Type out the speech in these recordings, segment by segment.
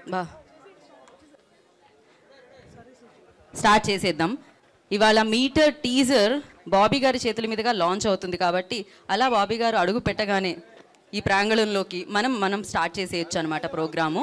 బా స్టార్ట్ చేసేద్దాం ఇవాళ మీటర్ టీజర్ బాబీ గారి చేతుల మీదుగా లాంచ్ అవుతుంది కాబట్టి అలా బాబీ గారు అడుగు పెట్టగానే ఈ ప్రాంగణంలోకి మనం మనం స్టార్ట్ చేసేయచ్చు అనమాట ప్రోగ్రాము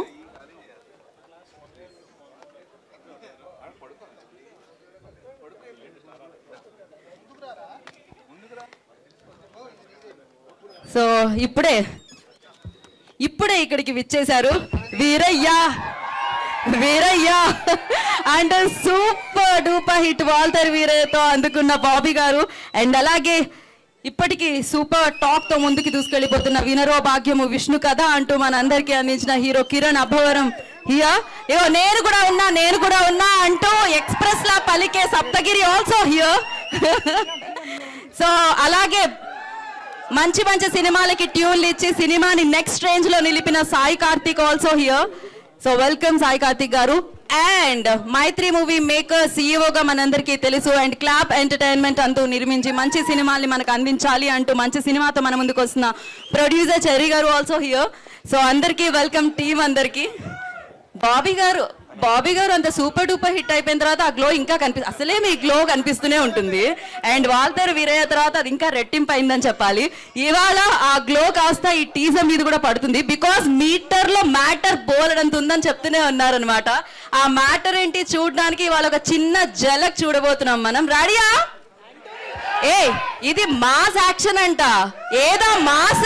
సో ఇప్పుడే ఇప్పుడే ఇక్కడికి విచ్చేశారు Veerayya Veerayya and super duper hit Waltair వీరయ్యతో అందుకున్న బాబీ గారు అండ్ అలాగే ఇప్పటికీ సూపర్ టాప్ తో ముందుకు దూసుకెళ్లిపోతున్న వినరో భాగ్యము విష్ణు కథ అంటూ మనందరికీ అందించిన హీరో కిరణ్ అభవరం హియా ఏవో నేను కూడా ఉన్నా నేను కూడా ఉన్నా అంటూ ఎక్స్ప్రెస్ లా పలికే సప్తగిరి ఆల్సో హియర్ సో అలాగే మంచి మంచి సినిమాలకి ట్యూన్లు ఇచ్చి సినిమాని నెక్స్ట్ రేంజ్ లో నిలిపిన Sai Karthik also here so welcome Sai Karthik garu and Mythri movie maker సీఈఓగా మనందరికీ తెలుసు అండ్ క్లాప్ ఎంటర్టైన్మెంట్ అంటూ నిర్మించి మంచి సినిమాల్ని మనకు అందించాలి అంటూ మంచి సినిమాతో మన ముందుకు వస్తున్న producer Cherry garu also here so అందరికీ వెల్కమ్ టీమ్ అందరికీ బాబీ గారు బాబీ గారు అంత సూపర్ డూపర్ హిట్ అయిపోయిన తర్వాత ఆ గ్లో ఇంకా కనిపి అసలే మీ గ్లో కనిపిస్తూనే ఉంటుంది అండ్ వాల్తర్ వీరయ్య తర్వాత అది ఇంకా రెట్టింపు అయిందని చెప్పాలి ఇవాళ ఆ గ్లో కాస్త ఈ టీజర్ మీద కూడా పడుతుంది బికాస్ మీటర్ లో మ్యాటర్ బోలెడంత ఉందని చెప్తూనే ఉన్నారనమాట ఆ మ్యాటర్ ఏంటి చూడడానికి ఇవాళ ఒక చిన్న జలక్ చూడబోతున్నాం మనం రెడీయా ఏ ఇది మాస్ యాక్షన్ అంట ఏదా మాస్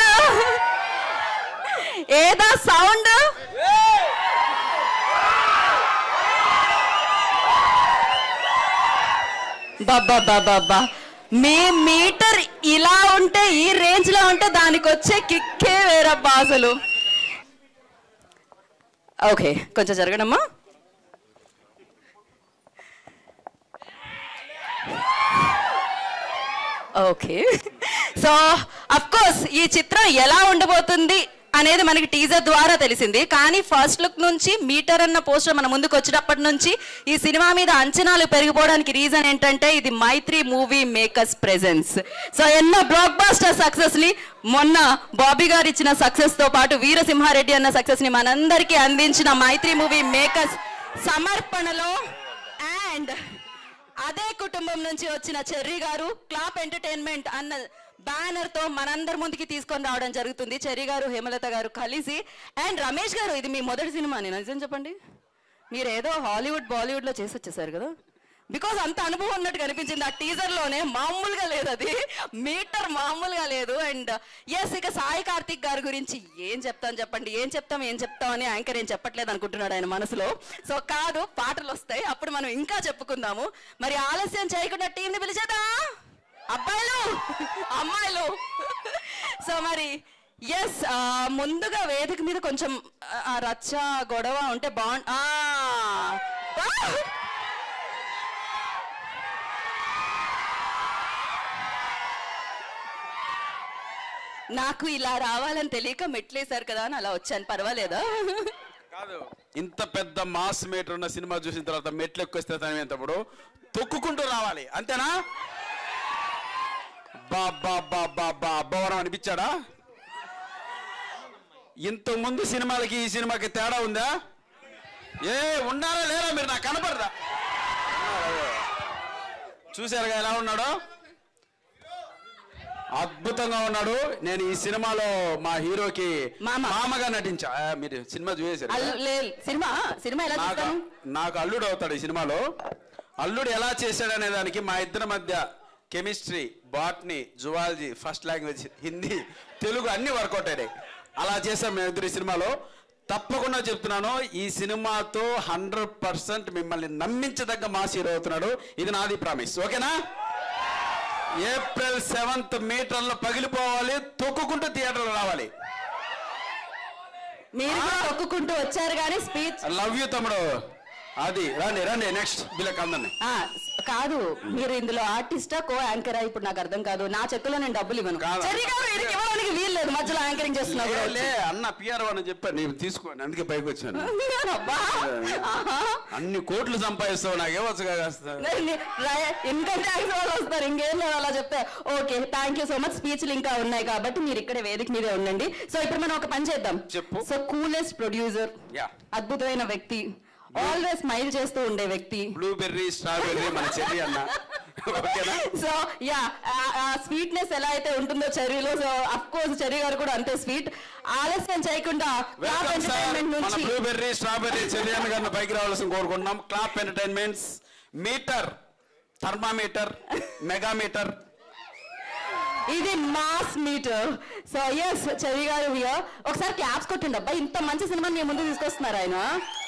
ఏదా సౌండ్ బాబా మీ మీటర్ ఇలా ఉంటే ఈ రేంజ్ లో ఉంటే దానికి వచ్చే కిక్కే వేరబ్బా అసలు ఓకే కొంచెం జరగడమ్మా ఓకే సో అఫ్ కోర్స్ ఈ చిత్రం ఎలా ఉండబోతుంది అనేది మనకి టీజర్ ద్వారా తెలిసింది కానీ ఫస్ట్ లుక్ నుంచి మీటర్ అన్న పోస్టర్ మన ముందుకు వచ్చినప్పటి నుంచి ఈ సినిమా మీద అంచనాలు పెరిగిపోవడానికి రీజన్ ఏంటంటే ఇది Mythri movie makers presence so ఎన్నో బ్లాక్ బాస్టర్ సక్సెస్ ని మొన్న బాబీ గారు ఇచ్చిన సక్సెస్ తో పాటు వీరసింహారెడ్డి అన్న సక్సెస్ ని మనందరికీ అందించిన మైత్రి మూవీ మేకర్స్ సమర్పణలో అండ్ అదే కుటుంబం నుంచి వచ్చిన చెర్రీ గారు క్లాప్ ఎంటర్టైన్మెంట్ అన్న బ్యానర్ తో మనందరి ముందుకి తీసుకొని రావడం జరుగుతుంది చెర్రీ గారు హేమలత గారు కలిసి అండ్ రమేష్ గారు ఇది మీ మొదటి సినిమా నేను నిజం చెప్పండి మీరు ఏదో హాలీవుడ్ బాలీవుడ్ లో చేసి వచ్చేసారు కదా బికాజ్ అంత అనుభవం ఉన్నట్టు కనిపించింది ఆ టీజర్ లోనే మామూలుగా లేదు అది మీటర్ మామూలుగా లేదు అండ్ ఎస్ ఇక సాయి కార్తిక్ గారి గురించి ఏం చెప్తాం చెప్పండి ఏం చెప్తాం ఏం చెప్తాం అని యాంకర్ ఏం చెప్పట్లేదు అనుకుంటున్నాడు ఆయన మనసులో సో కాదు పాటలు వస్తాయి అప్పుడు మనం ఇంకా చెప్పుకుందాము మరి ఆలస్యం చేయకుండా టీంని పిలిచేదా అబ్బాయిలు అమ్మాయిలు సో మరి ఎస్ ముందుగా వేదిక మీద కొంచెం ఆ, ఆ రచ్చ గొడవ ఉంటే బాగుంది నాకు ఇలా రావాలని తెలియక మెట్లేశారు కదా అని అలా వచ్చాను పర్వాలేదా కాదు ఇంత పెద్ద మాస్ మీటర్ ఉన్న సినిమా చూసిన తర్వాత మెట్లు ఎక్కువస్తే తనమేంతప్పుడు తొక్కుకుంటూ రావాలి అంతేనా బా బా బా బా బా అబ్బవరం అనిపించాడా ఇంత ముందు సినిమాలకి ఈ సినిమాకి తేడా ఉందా ఏ ఉన్నారా లేరా మీరు నాకు కనపడరా చూసారుగా ఎలా ఉన్నాడో అద్భుతంగా ఉన్నాడు నేను ఈ సినిమాలో మా హీరోకి మామ. మామగా నటించా ఆ, మీరు సినిమా చూసేసారు కదా? అల్- లే- సినిమా సినిమా ఎలా నాకు చూస్తాను నాకు అల్లుడు అవుతాడు ఈ సినిమాలో అల్లుడు ఎలా చేశాడనే దానికి మా ఇద్దరి మధ్య chemistry botany zoology first language Hindi Telugu అన్ని వర్కౌట్ అయినాయి అలా చేసాం మేము ఇద్దరు ఈ సినిమాలో తప్పకుండా చెప్తున్నాను ఈ సినిమాతో హండ్రెడ్ పర్సెంట్ మిమ్మల్ని నమ్మించదగ్గ మాస్ హీరో అవుతున్నాడు ఇది నాది ప్రామిస్ ఓకేనా ఏప్రిల్ సెవెంత్ మీటర్లో పగిలిపోవాలి తొక్కుకుంటూ థియేటర్లో రావాలి మీరు కూడా తొక్కుకుంటూ వచ్చారు కానీ స్పీచ్ లవ్ యూ తమ్ముడు అది రండి రండి నెక్స్ట్ వీళ్ళకి అందరినీ ఆ, కాదు మీరు ఇందులో ఆర్టిస్టా కో యాంకరా ఇప్పుడు నాకు అర్థం కాదు నా చెక్కులో నేను డబ్బులు ఇవ్వను కాదా? చెర్రీ గారు వీరికి ఇవ్వడానికి వీలు లేదు మధ్యలో యాంకరింగ్ చేస్తున్నా లే, లే అన్న పిఆర్ అని చెప్పాను నేను తీసుకోండి అందుకే పైకి వచ్చాను అబ్బా ఆహా. అన్ని కోట్లు సంపాదిస్తావు నాకేవచ్చు కాస్త ఇన్కమ్ ట్యాక్స్ వాళ్ళు వస్తారు ఇంకేం లేదు అలా చెప్తే okay thank you so much స్పీచ్లు ఇంకా ఉన్నాయి కాబట్టి మీరు ఇక్కడ వేదిక మీదే ఉండండి సో ఇప్పుడు మనం ఒక పని చేద్దాం చెప్పు. సో కూలెస్ట్ ప్రొడ్యూసర్ యా అద్భుతమైన వ్యక్తి ఆల్వేస్ స్మైల్ చేస్తూ ఉండే వ్యక్తి బ్లూబెర్రీ స్ట్రాబెర్రీ మన చెర్రీ అన్న ఓకేనా సో యా స్వీట్నెస్ ఎలా అయితే ఉంటుందో చెర్రీలో so of course Cherry garu కూడా అంతే స్వీట్ ఆలస్యం చేయకుండా క్లాప్ వెల్కమ్ సార్ ఎంటర్టైన్మెంట్ మన నుంచి బ్లూబెర్రీ స్ట్రాబెర్రీ చెర్రీ అన్న గారిని పైకి రావాల్సిన కోరుకుంటున్నాం clap entertainments meter thermometer megameter ఇది మాస్ మీటర్ సో ఎస్ చెవి గారు హియర్ ఒకసారి క్లాప్స్ కొట్టండి అబ్బా ఇంత మంచి సినిమా మీ ముందు తీసుకొస్తున్నారు ఆయన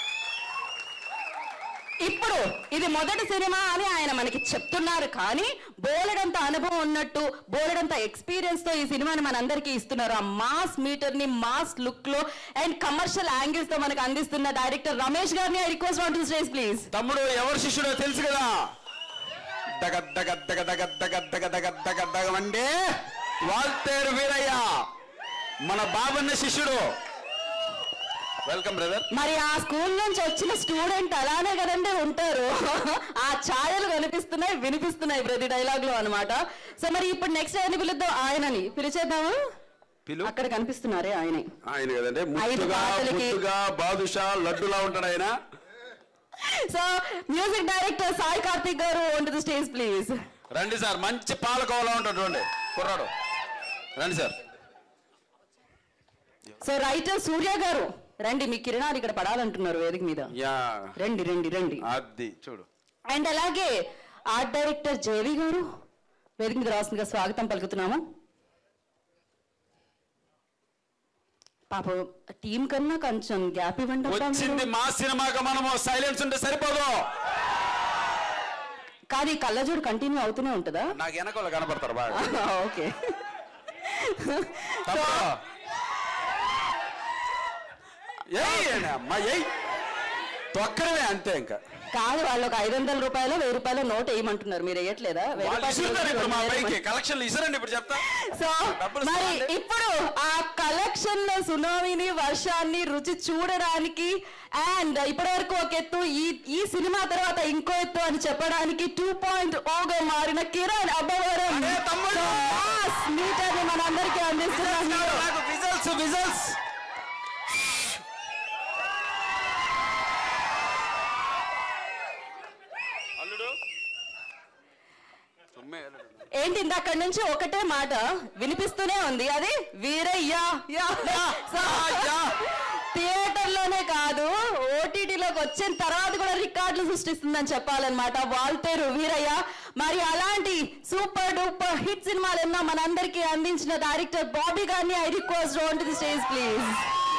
ఇప్పుడు ఇది మొదటి సినిమా అని ఆయన మనకి చెప్తున్నారు కానీ బోలెడంత అనుభవం ఉన్నట్టు బోలెడంత ఎక్స్పీరియన్స్ తో ఈ సినిమాని మనందరికీ ఇస్తున్నారు ఆ మాస్ మీటర్ ని మాస్ లుక్ లో అండ్ కమర్షియల్ యాంగిల్స్ తో మనకు అందిస్తున్న డైరెక్టర్ రమేష్ గారిని I request on to stage please తమ్ముడు ఎవరు శిష్యుడో తెలుసు కదా దగ దగ దగ దగ దగ దగ దగ దగ దగ అంటే వాల్తేరు వీరయ్య మన బాబన్న శిష్యుడు వెల్కమ్ బ్రదర్ మరి ఆ స్కూల్ నుంచి వచ్చిన స్టూడెంట్ అలానే కదండి ఉంటారు ఆ ఛాయలు కనిపిస్తున్నాయి వినిపిస్తున్నాయి ప్రతి డైలాగ్ లో అనమాట సో మరి ఇప్పుడు నెక్స్ట్ ఆయన పిలుద్దాం ఆయనని పిలిచేద్దాము పిలు అక్కడ కనిపిస్తున్నారే ఆయనే ఆయన కదండి ఐదు ముద్దుగా పాటలకి. ముద్దుగా బాదుషా లడ్డులా ఉంటాడు ఆయన so music director Sai Karthik garu on to stage please రండి సార్ మంచి పాలకోవలా ఉంటాడు చూడండి కుర్రాడు రండి సార్ సో రైటర్ సూర్య గారు రండి మీ కిరణాలు ఇక్కడ పడాలంటున్నారు వేదిక మీద యా రండి రండి రండి అది చూడు అండ్ అలాగే ఆర్ట్ డైరెక్టర్ జేవి గారు వేదిక మీద రాస్తుందిగా స్వాగతం పలుకుతున్నాము పాపం టీం కన్నా కొంచెం గ్యాప్ ఇవ్వండి అబ్బా మీరు. వచ్చింది మా సినిమాకి మనము సైలెన్స్ ఉంటే సరిపోదు కాదు ఈ కళ్ళజోడు కంటిన్యూ అవుతూనే ఉంటుందా నాకు వెనకాల కనపడతారు బాగా ఓకే తమ్ముడు ఏయ్ అమ్మా ఏయ్ తొక్కడమే అంతే ఇంకా కాదు వాళ్ళు ఒక ఐదు వందల రూపాయలు వెయ్యి రూపాయలు నోట్ వేయమంటున్నారు మీరు వేయట్లేదా వెయ్యి వాళ్ళు రూపాయలు ఇస్తున్నారు ఇప్పుడు మా వేయమంటున్నారు. పైకి కలెక్షన్లు ఇస్తారండి ఇప్పుడు చెప్తా సో డబ్బులు మరి ఇస్తామండి. ఇప్పుడు ఆ కలెక్షన్ లో సునామీని వర్షాన్ని రుచి చూడడానికి అండ్ ఇప్పటి వరకు ఒక ఎత్తు ఈ ఈ సినిమా తర్వాత ఇంకో ఎత్తు అని చెప్పడానికి టూ పాయింట్ ఓగా మారిన కిరణ్ అబ్బవరం అరే తమ్ముడు! మీటర్ ని మనందరికీ అందిస్తున్నారు నాకు విజల్స్ విజల్స్ అల్లుడు తుమ్మే అల్లుడు. ఏంటి ఇందాక నుంచి ఒకటే మాట వినిపిస్తూనే ఉంది అది Veerayya yeah, yeah. So, theatre లోనే కాదు ఓటీటీలోకి వచ్చిన తర్వాత కూడా రికార్డులు సృష్టిస్తుందని చెప్పాలన్నమాట వాల్తేరు వీరయ్య మరి అలాంటి సూపర్ డూపర్ హిట్ సినిమాలు ఎన్నో మనందరికీ అందించిన director Bobby garu I request on to the stage please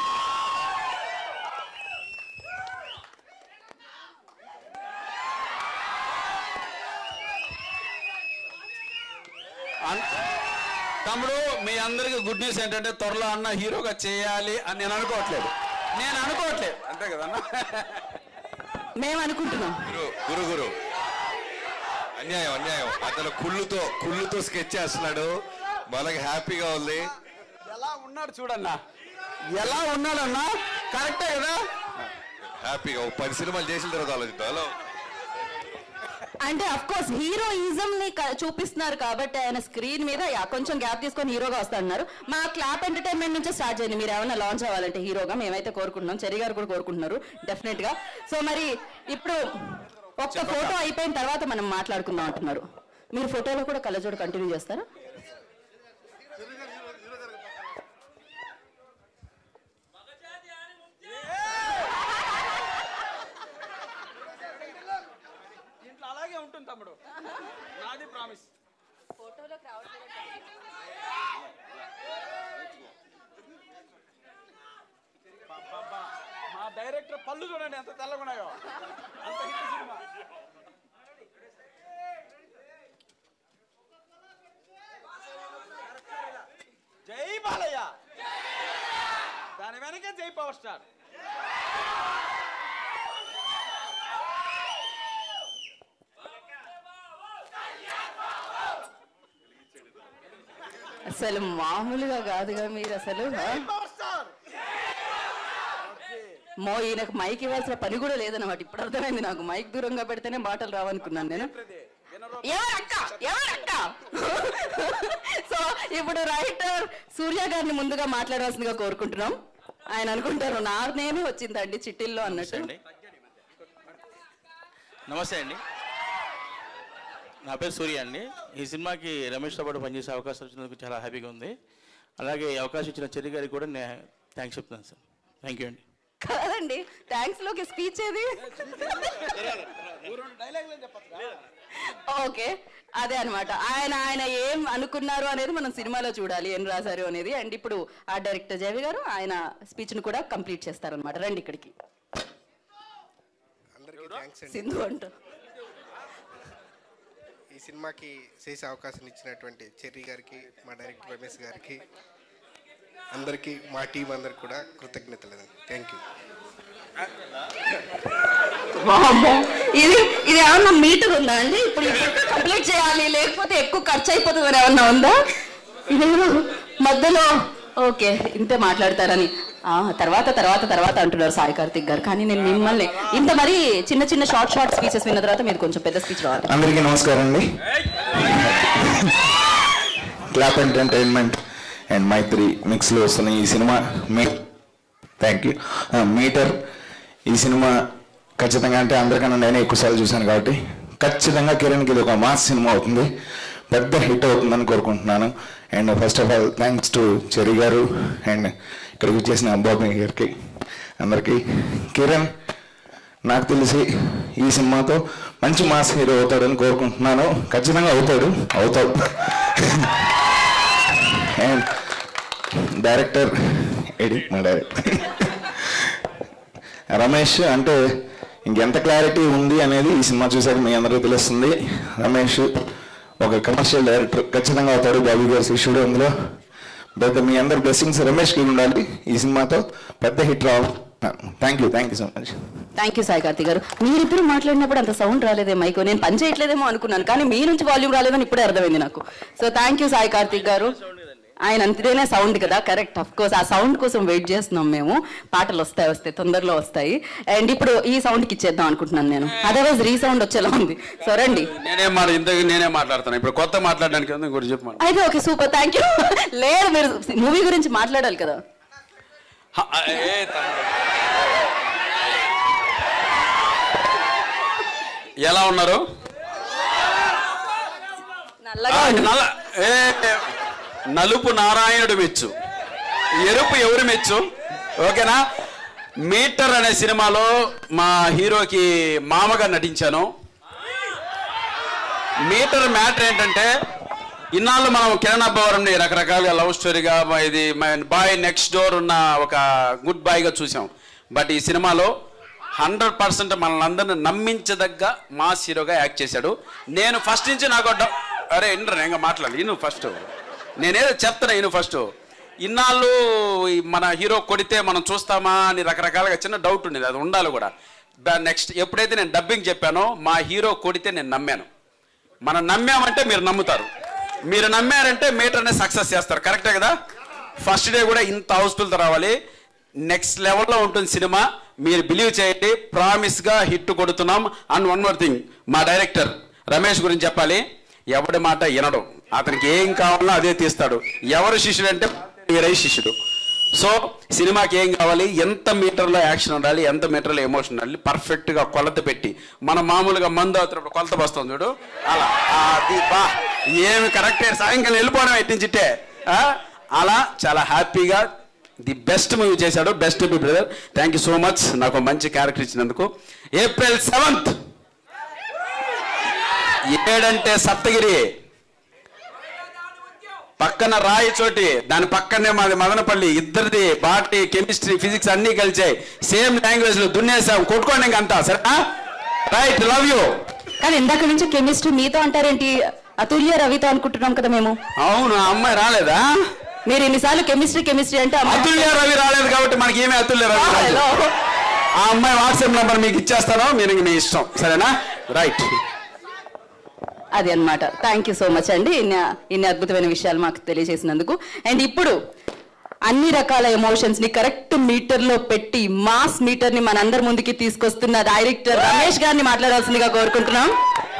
అన్- తమ్ముడు మీ అందరికి గుడ్ న్యూస్ ఏంటంటే త్వరలో అన్న హీరోగా చేయాలి అని నేను అనుకోవట్లేదు నేను అనుకోవట్లేదు అంతే కదా అన్న మేము అనుకుంటున్నాం గురు గురు గురు అన్యాయం అన్యాయం అతను కుళ్ళుతో కుళ్ళుతో స్కెచ్ చేస్తున్నాడు మనకి హ్యాపీగా ఉంది ఎలా ఉన్నాడు చూడన్నా ఎలా ఉన్నాడన్నా కరెక్టే కదా హ్యాపీగా ఓ పది సినిమాలు చేసిన తర్వాత ఆలోచిద్దాం హలో అంటే అఫ్ కోర్స్ హీరోయిజం ని క- చూపిస్తున్నారు కాబట్టి ఆయన స్క్రీన్ మీద యా, కొంచెం గ్యాప్ తీసుకొని హీరోగా వస్తున్నారు మా క్లాప్ ఎంటర్టైన్మెంట్ నుంచి స్టార్ట్ చేయండి మీరు ఏమైనా లాంచ్ అవ్వాలంటే హీరోగా మేమైతే కోరుకుంటున్నాం చెరి గారు కూడా కోరుకుంటున్నారు డెఫినెట్ గా సో మరి ఇప్పుడు ఒక్క ఫోటో అయిపోయిన తర్వాత మనం మాట్లాడుకుందాం అంటున్నారు మీరు ఫోటోలో కూడా కళ్ళజోడు కంటిన్యూ చేస్తారా ఇంట్లో అలాగే ఉంటుంది తమ్ముడు నాది ప్రామిస్ మా డైరెక్టర్ పళ్ళు చూడండి ఎంత తెల్లగున్నాయో అంత హిట్ సినిమా జై బాలయ్య దాని వెనకే జై పవర్ స్టార్ అసలు మామూలుగా కాదుగా మీరు అసలు ఆ? మో ఈయనకు మైక్ ఇవ్వాల్సిన పని కూడా లేదన్నమాట ఇప్పుడు అర్థమైంది నాకు మైక్ దూరంగా పెడితేనే మాటలు రావనుకున్నాను నేను ఎవరక్క ఎవరక్క సో ఇప్పుడు రైటర్ సూర్య గారిని ముందుగా మాట్లాడాల్సిందిగా కోరుకుంటున్నాం ఆయన అనుకుంటారు నా నేను వచ్చిందండి చిట్టిల్లో అన్నట్టు అండి నమస్తే అండి నా పేరు సూర్య అండి ఈ సినిమాకి రమేష్తో పాటు పనిచేసే అవకాశం వచ్చినందుకు చాలా హ్యాపీగా ఉంది అలాగే ఈ అవకాశం ఇచ్చిన చెర్రి గారికి కూడా నేను థ్యాంక్స్ చెప్తున్నాను సార్ థ్యాంక్ యూ అండి కాదండి థ్యాంక్స్ లోకి స్పీచ్ ఏది ఓకే అదే అన్నమాట ఆయన ఆయన ఏం అనుకున్నారు అనేది మనం సినిమాలో చూడాలి ఏం రాశారు అనేది అండ్ ఇప్పుడు ఆ డైరెక్టర్ జవి గారు ఆయన స్పీచ్ ను కూడా కంప్లీట్ చేస్తారనమాట రండి ఇక్కడికి అందరికీ థ్యాంక్స్ అండి సింధు అంట ఈ సినిమాకి చేసే అవకాశం ఇచ్చినటువంటి చెర్రీ గారికి మా డైరెక్టర్ రమేష్ గారికి అందరికీ మా టీం అందరికి కూడా కృతజ్ఞతలు థ్యాంక్ యూ వామ్మో. ఇది ఇది ఏమన్నా మీటర్ ఉందా అండి ఇప్పుడు కంప్లీట్ చేయాలి లేకపోతే ఎక్కువ ఖర్చు అయిపోతుంది అని ఏమన్నా ఉందా ఇదేమో మధ్యలో ఓకే ఇంతే మాట్లాడతారని ఆ తర్వాత తర్వాత తర్వాత అంటున్నారు సాయి కార్తిక్ గారు కానీ నేను మిమ్మల్ని ఇంత మరి చిన్న చిన్న షార్ట్ షార్ట్ స్పీచెస్ విన్న తర్వాత మీరు కొంచెం పెద్ద స్పీచ్ రావాలి అందరికీ నమస్కారం అండి క్లాప్ ఎంటర్టైన్మెంట్ అండ్ మైత్రి మిక్స్లో వస్తున్న ఈ సినిమా మీ థ్యాంక్ యూ మీటర్ ఈ సినిమా ఖచ్చితంగా అంటే అందరికన్నా నేనే ఎక్కువసార్లు చూశాను కాబట్టి ఖచ్చితంగా కిరణ్కి ఇది ఒక మాస్ సినిమా అవుతుంది పెద్ద హిట్ అవుతుందని కోరుకుంటున్నాను and first of all thanks to Cherry garu and ఇక్కడికి వచ్చేసిన బాబీ గారికి అందరికీ కిరణ్ నాకు తెలిసి ఈ సినిమాతో మంచి మాస్ హీరో అవుతాడని కోరుకుంటున్నాను ఖచ్చితంగా అవుతాడు అవుతాడు అండ్ డైరెక్టర్ ఎడి మా డైరెక్టర్ రమేష్ అంటే ఇంకెంత క్లారిటీ ఉంది అనేది ఈ సినిమా చూసాక మీ అందరికీ తెలుస్తుంది రమేష్ ఒక కమర్షియల్ డైరెక్టర్ ఖచ్చితంగా అవుతాడు బాబీ గారి శిష్యుడు అందులో పెద్ద మీ అందరి బ్లెస్సింగ్స్ రమేష్కి ఉండాలి ఈ సినిమాతో పెద్ద హిట్ రావాలి thank you thank you so much thank you Sai Karthik garu మీరిద్దరు మాట్లాడినప్పుడు అంత సౌండ్ రాలేదే మైక్ నేను పని చేయట్లేదేమో అనుకున్నాను కానీ మీ నుంచి వాల్యూమ్ రాలేదని ఇప్పుడే అర్థమైంది నాకు so thank you Sai Karthik garu ఆయన అంతేనే సౌండ్ కదా కరెక్ట్ అఫ్ కోర్స్ ఆ సౌండ్ కోసం వెయిట్ చేస్తున్నాం మేము పాటలు వస్తాయి వస్తాయి తొందరలో వస్తాయి అండ్ ఇప్పుడు ఈ సౌండ్ కి ఇచ్చేద్దాం అనుకుంటున్నాను నేను అదర్వైజ్ రీ సౌండ్ వచ్చేలా ఉంది సో రండి నేనేం మాట ఇంత నేనే మాట్లాడతాను ఇప్పుడు కొత్త మాట్లాడడానికి ఉంది ఇంకోటి చెప్పమని అయితే ఓకే సూపర్ థ్యాంక్ యూ లేదు మీరు మూవీ గురించి మాట్లాడాలి కదా హ, ఏ తమ్ముడు. ఎలా ఉన్నారు నల్లగా ఆ, ఉంది. నల్ల ఏ నలుపు నారాయణుడు మెచ్చు ఎరుపు ఎవరు మెచ్చు ఓకేనా మీటర్ అనే సినిమాలో మా హీరోకి మామగా నటించాను మీటర్ మ్యాటర్ ఏంటంటే ఇన్నాళ్ళు మనం కిరణ్ అబ్బవరంని రకరకాలుగా లవ్ స్టోరీగా మా ఇది బాయ్ నెక్స్ట్ డోర్ ఉన్న ఒక గుడ్ బాయ్గా చూసాం బట్ ఈ సినిమాలో హండ్రెడ్ పర్సెంట్ మనల్ని అందరిని నమ్మించదగ్గ మాస్ హీరోగా యాక్ట్ చేశాడు నేను ఫస్ట్ నుంచి నాకు డౌ- అరే ఇండ్రా ఇంకా మాట్లాడాలి ఇను ఫస్ట్ నేనేదో చెప్తాను ఇను ఫస్ట్ ఇన్నాళ్ళు ఈ మన హీరో కొడితే మనం చూస్తామా అని రకరకాలుగా చిన్న డౌట్ ఉండేది అది ఉండాలి కూడా నెక్స్ట్ ఎప్పుడైతే నేను డబ్బింగ్ చెప్పానో మా హీరో కొడితే నేను నమ్మాను మనం నమ్మామంటే మీరు నమ్ముతారు మీరు నమ్మారంటే మీటర్నే సక్సెస్ చేస్తారు కరెక్టే కదా ఫస్ట్ డే కూడా ఇంత హౌస్ఫుల్తో రావాలి నెక్స్ట్ లెవెల్లో ఉంటుంది సినిమా మీరు బిలీవ్ చేయండి ప్రామిస్గా హిట్ కొడుతున్నాం అండ్ వన్ మోర్ థింగ్ మా డైరెక్టర్ రమేష్ గురించి చెప్పాలి ఎవడి మాట వినడు అతనికి ఏం కావాలో అదే తీస్తాడు ఎవరు శిష్యుడు అంటే వీరై శిష్యుడు సో సినిమాకి ఏం కావాలి ఎంత మీటర్లో యాక్షన్ ఉండాలి ఎంత మీటర్లో ఎమోషన్ ఉండాలి పర్ఫెక్ట్గా కొలత పెట్టి మన మామూలుగా మందు అవుతున్నప్పుడు కొలత వస్తుంది చూడు అలా అది బా ఏమి కరెక్టే సాయంకాలం వెళ్ళిపోవడం ఎట్టించిట్టే ఆ? అలా చాలా హ్యాపీగా ది బెస్ట్ మూవీ చేశాడు best brother thank you so much నాకు మంచి క్యారెక్టర్ ఇచ్చినందుకు ఏప్రిల్ సెవెంత్ ఏడంటే సప్తగిరి పక్కన రాయచోటి దాని పక్కనే మాది మదనపల్లి ఇద్దరిది బాటనీ కెమిస్ట్రీ ఫిజిక్స్ అన్ని కలిచాయి సేమ్ లాంగ్వేజ్ లో దున్నేసాం కొట్టుకోండి ఇంకంతా సరేనా రైట్ లవ్ యూ కానీ ఇందాక నుంచి కెమిస్ట్రీ మీతో అంటారేంటి అతుల్య రవితో అనుకుంటున్నాం కదా మేము అవును ఆ అమ్మాయి రాలేదా మీరు ఎన్నిసార్లు కెమిస్ట్రీ కెమిస్ట్రీ అంటే అమ్మాయి- అతుల్య రవి రాలేదు కాబట్టి మనకి ఏమీ అతుల్య రవి ఆ, రాలేదు. హలో. ఆ అమ్మాయి వాట్సాప్ నంబర్ మీకు ఇచ్చేస్తాను మీరు ఇంక మీ ఇష్టం సరేనా రైట్ అది అన్నమాట థ్యాంక్ యూ సో మచ్ అండి ఇన్ని ఇన్ని అద్భుతమైన విషయాలు మాకు తెలియజేసినందుకు అండ్ ఇప్పుడు అన్ని రకాల ఎమోషన్స్ ని కరెక్ట్ మీటర్ లో పెట్టి మాస్ మీటర్ ని మనందరి ముందుకి తీసుకొస్తున్న డైరెక్టర్ రమేష్ గారిని మాట్లాడాల్సిందిగా కోరుకుంటున్నాం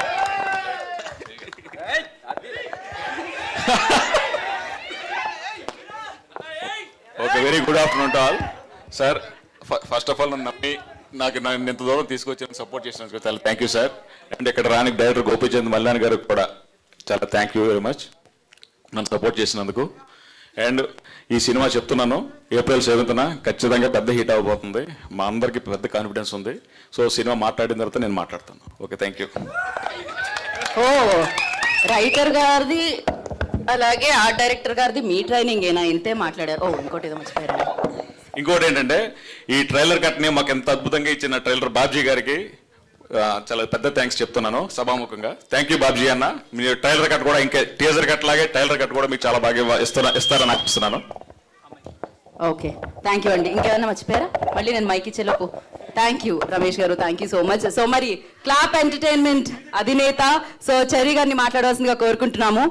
okay very good afternoon to all sir first of all నన్ను నమ్మి నాకు నన్ను ఇంత దూరం తీసుకొచ్చి సపోర్ట్ చేసినందుకు చాలా థ్యాంక్ యూ సార్ అండ్ ఇక్కడ రానికి డైరెక్టర్ గోపీచంద్ మల్లాన్ గారికి కూడా చాలా థ్యాంక్ యూ వెరీ మచ్ నన్ను సపోర్ట్ చేసినందుకు అండ్ ఈ సినిమా చెప్తున్నాను ఏప్రిల్ సెవెంత్న ఖచ్చితంగా పెద్ద హిట్ అవ్వబోతుంది మా అందరికీ పెద్ద కాన్ఫిడెన్స్ ఉంది సో సినిమా మాట్లాడిన తర్వాత నేను మాట్లాడతాను okay thank you oh writer గారిది అలాగే ఆర్ట్ డైరెక్టర్ గారిది మీ ట్రైనింగ్ ఏనా ఇంతే మాట్లాడారు ఓ ఇంకోటి ఏదో మర్చిపోయారు ఇంకోటి ఏంటంటే ఈ ట్రైలర్ కట్ని మాకు ఎంత అద్భుతంగా ఇచ్చిన ట్రైలర్ బాబ్జీ గారికి ఆ, చాలా పెద్ద థ్యాంక్స్ చెప్తున్నాను సభాముఖంగా థ్యాంక్ యూ బాబ్జీ అన్న మీరు ట్రైలర్ కట్ కూడా ఇంకా టీజర్ కట్ లాగే ట్రైలర్ కట్ కూడా మీకు చాలా బాగా ఇవ్వ- ఇస్తున్నా ఇస్తారని ఆశిస్తున్నాను ఓకే థ్యాంక్ యూ అండి ఇంకేమైనా మర్చిపోయారా మళ్ళీ నేను మైక్ ఇచ్చేలోపు thank you Ramesh garu thank you so much so మరి క్లాప్ ఎంటర్టైన్మెంట్ అధినేత సో చరి గారిని మాట్లాడవలసిందిగా కోరుకుంటున్నాము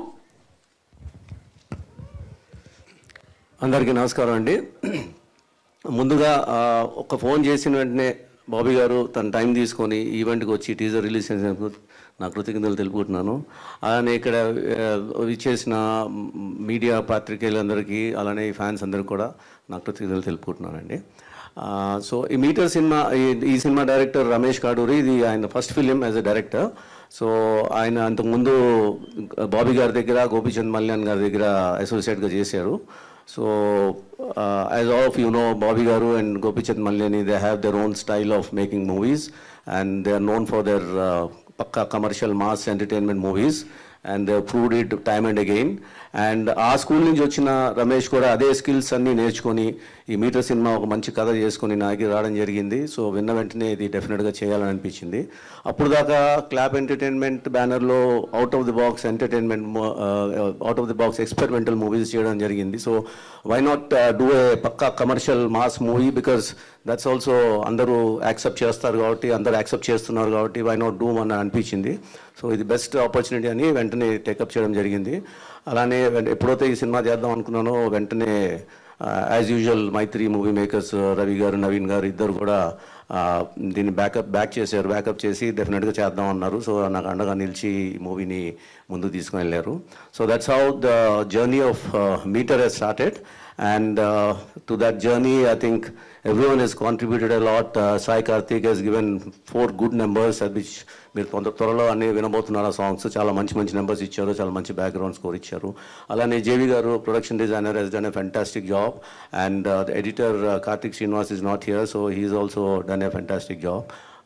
అందరికీ నమస్కారం అండి ముందుగా ఆ, ఒక ఫోన్ చేసిన వెంటనే బాబీ గారు తన టైం తీసుకొని ఈవెంట్కి వచ్చి టీజర్ రిలీజ్ చేసినందుకు నా కృతజ్ఞతలు తెలుపుకుంటున్నాను అలానే ఇక్కడ ఆ, ఇచ్చేసిన మీడియా పాత్రికేయులందరికీ అలానే ఈ ఫ్యాన్స్ అందరికీ కూడా నా కృతజ్ఞతలు తెలుపుకుంటున్నానండి ఆ, సో ఈ మీటర్ సినిమా ఈ- ఈ సినిమా డైరెక్టర్ రమేష్ కాడూరి ఇది ఆయన first film as a director so ఆయన అంతకుముందు బాబీ గారి దగ్గర గోపీచంద్ మల్యాన్ గారి దగ్గర అసోసియేట్గా చేశారు so as of you know Bobby garu and Gopichand Malineni they have their own style of making movies and they are known for their pakka commercial mass entertainment movies and they proved it time and again and ఆ school నుంచి వచ్చిన రమేష్ కూడా అదే skills అన్నీ నేర్చుకొని ఈ metre cinema ఒక మంచి కథ చేసుకొని నాకు రావడం జరిగింది సో విన్న వెంటనే ఇది డెఫినెట్గా చేయాలని అనిపించింది అప్పుడు దాకా క్లాప్ ఎంటర్టైన్మెంట్ బ్యానర్లో out of the box entertainment out of the box experimental movies చేయడం జరిగింది so why not do a pakka commercial mass movie because that's also అందరూ యాక్సెప్ట్ చేస్తారు కాబట్టి అందరూ యాక్సెప్ట్ చేస్తున్నారు కాబట్టి వై నాట్ డూ అని అనిపించింది సో ఇది బెస్ట్ ఆపర్చునిటీ అని వెంటనే టేకప్ చేయడం జరిగింది అలానే వెంట- ఎప్పుడైతే ఈ సినిమా చేద్దాం అనుకున్నానో వెంటనే as usual Mythri movie makers Ravi garu Naveen గారు ఇద్దరు కూడా ఆ, దీన్ని బ్యాకప్ బ్యాక్ చేశారు బ్యాకప్ చేసి డెఫినెట్గా చేద్దాం అన్నారు సో నాకు అండగా నిలిచి ఈ మూవీని ముందుకు తీసుకుని వెళ్ళారు so that's how the journey of meter he's started and to that journey I think everyone has contributed a lot. Uh, Sai Karthik has given four good numbers, at which మీరు కొంత త్వరలో అన్ని వినబోతున్నారు ఆ సాంగ్స్ చాలా మంచి మంచి numbers ఇచ్చారు చాలా మంచి బ్యాక్గ్రౌండ్ స్కోర్ ఇచ్చారు అలానే JV garu production designer he's done a fantastic job and the editor Karthik Srinivas is not here so he's also done a fantastic job